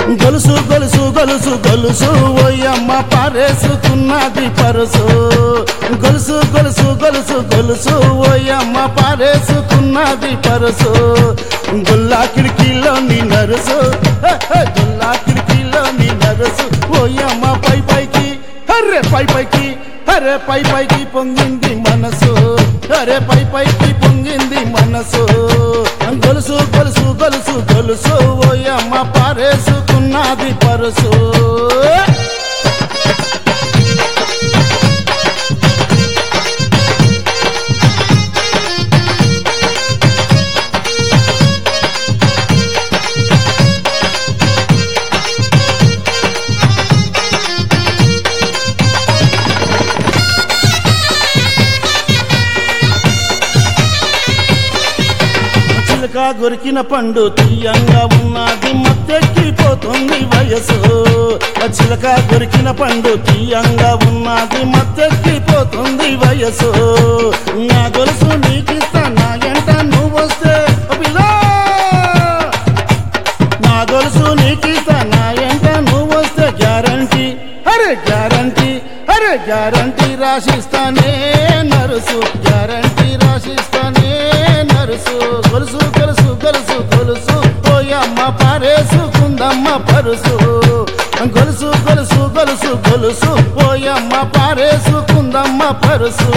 గొలుసు గొలుసు గొలుసు గొలుసు ఓయమ్మ పారేసుకున్నది పరుసు గొలుసు గొలుసు గొలుసు గొలుసు ఓయమ్మ పారేసుకున్నది పరుసు గుల్లా కిటికీలో నీ నరుసు హే, హే, గుల్లా కిటికీలో నీ నరుసు ఓయమ్మ పై పైకి అరే పై పైకి అరే పై పైకి పొంగింది మనసు అరే పై పైకి పొంగింది మనసు గొలుసు గొలుసు గొలుసు గొలుసు ఓయమ్మ పారేసుకున్నది పరుసు చిలక గొరికిన పండు తీయంగా ఉన్నది మత్తెక్కిపోతుంది వయసు ఆ చిలక గొరికిన పండు తీయంగా ఉన్నది మత్తెక్కిపోతుంది వయసు నా గొలుసు నీకిస్తా నా ఎంట నువ్వు వస్తే ఓ పిల్లా నా గొలుసు నీకిస్తా నా ఎంట నువ్వు వస్తే గ్యారంటీ అరే గ్యారంటీ అరే గ్యారంటీ రాసిస్తానే నరుసు గ్యారంటీ రాసిస్తానే నరుసు గొలుసు గొలుసు గొలుసు గొలుసు పోయమ్మ పారేసుకుందమ్మ పరుసు గొలుసు గొలుసు గొలుసు గొలుసు పోయమ్మ పారేసుకుందమ్మ పరుసు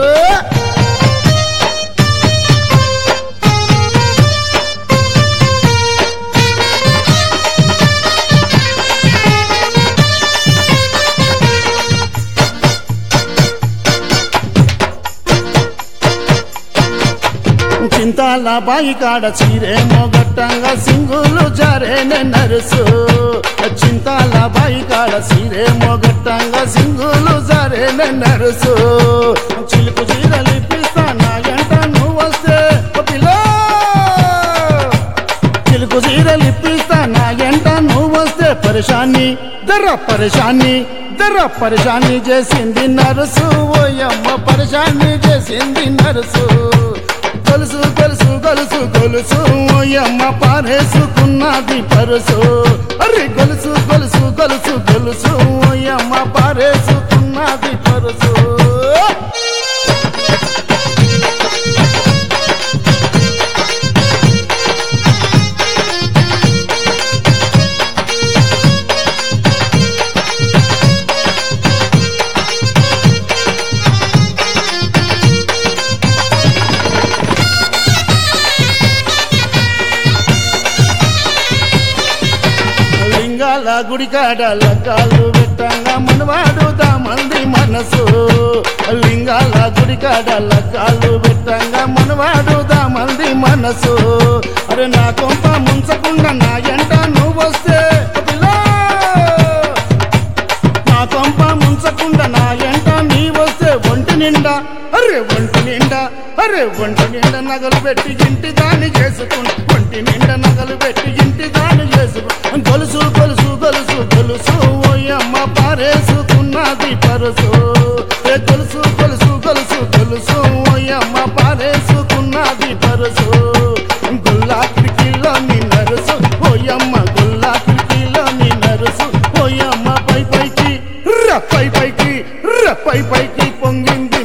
చింతాల బాయి కాడ చీరేమో గట్టంగా సింగులు జారేనే నరుసు చింతాల బాయి కాడ చీరేమో గట్టంగా సింగులు జారేనే నరుసు చిలుకు చీరలు ఇప్పిస్తా నా ఎంట నువ్వు వస్తే ఓ పిల్లో చిలుకు చీరలు ఇప్పిస్తా నా ఎంట నువ్వు వస్తే పరిశాన్ని దర్ర పరిశాన్ని దర్ర పరిశాన్ని చేసింది నరుసు ఓయమ్మ పరిశాన్ని చేసింది నరుసు గొలుసు గొలుసు గొలుసు గొలుసు ఓయమ్మ పారేసుకున్నది పరుసు అరే గొలుసు గొలుసు గొలుసు గొలుసు ఓయమ్మ పారేసుకున్నది పరుసు లింగాల గుడికాడ లగ్గాలు పెట్టంగా మనవాడు దామంది మనసు లింగాల గుడికాడ లగ్గాలు పెట్టంగా మనవాడు దామంది మనసు అరే నా కొంప ముంచకుండా నా ఎంట నువ్వు వస్తే ఓ పిల్లా! నా కొంప ముంచకుండా నా ఎంట నీ వస్తే ఒంటి నిండా అరే ఒంటి నిండా అరే ఒంటి నిండా నగలు పెట్టి ఇంటి దాన్ని చేసుకుంటా ఒంటి నిండా నగలు పెట్టి ఇంటి దాన్ని చేసుకుంటా గొలుసు గొలుసు గొలుసు గొలుసు ఓయమ్మ పారేసుకున్నది పరుసు ఏ గొలుసు గొలుసు గొలుసు గొలుసు ఓయమ్మ పారేసుకున్నది పరుసు గుల్లా కిటికీలో నీ నరుసు ఓయమ్మ గుల్లా కిటికీలో నీ నరుసు ఓయమ్మ పై పైకి ర పై పైకి ర పై పైకి పొంగింది